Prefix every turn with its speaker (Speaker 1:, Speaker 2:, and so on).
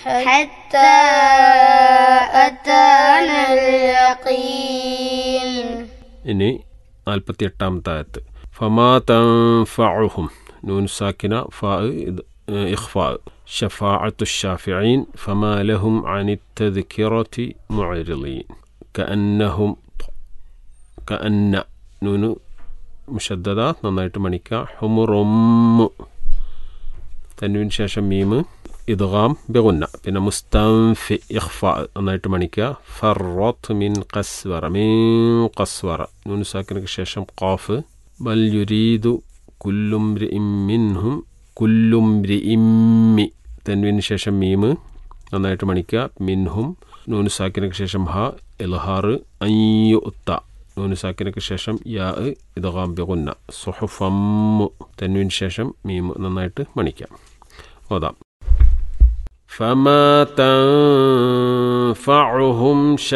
Speaker 1: حتى أتانا اليقين
Speaker 2: ഇനി നാൽപ്പത്തി എട്ടാമത്തെ ആയത്ത് ഫമാ തൻഫഉഹും നൂൻ സാക്കിന ഫാ ഇത് ഇഖ്ഫാ شفاعة الشافعين فما لهم عن التذكرة معرضين كأنهم كأن نون മുഷദ്ദദാത്ത് നന്നായിട്ട് മണിക്കുക ഹുമുറൊമ്മു തന്നുവിന് ശേഷം മീമ് ഇദ്ഗാം ബെഗുന്ന പിന്നെ മുസ്തംഫി ഇഖ്ഫ നന്നായിട്ട് മണിക്കുക ഫറത്ത് മിൻ ഖസ്വറ മീൻ ഖസ്വറ നൂന് സാക്കിനക്ക് ശേഷം ഖാഫ് ബൽ യുരീദു കുല്ലുംരി മിൻഹും കുല്ലുംരി ഇമ്മി തന്നുവിന് ശേഷം മീമ് നന്നായിട്ട് മണിക്കുക മിൻഹും നൂന് സാക്കിനക്ക് ശേഷം ഹ ഇൽഹാർ അയ്യു ഉത്ത നൂന് സാക്കിനക്ക് ശേഷം യാ ഇദ്ഗാം ബിഗുന്ന സുഹുഫമ്മു തന്നുവിന് ശേഷം മീമ് നന്നായിട്ട് മണിക്കാം ഓതാം فما تنفعهم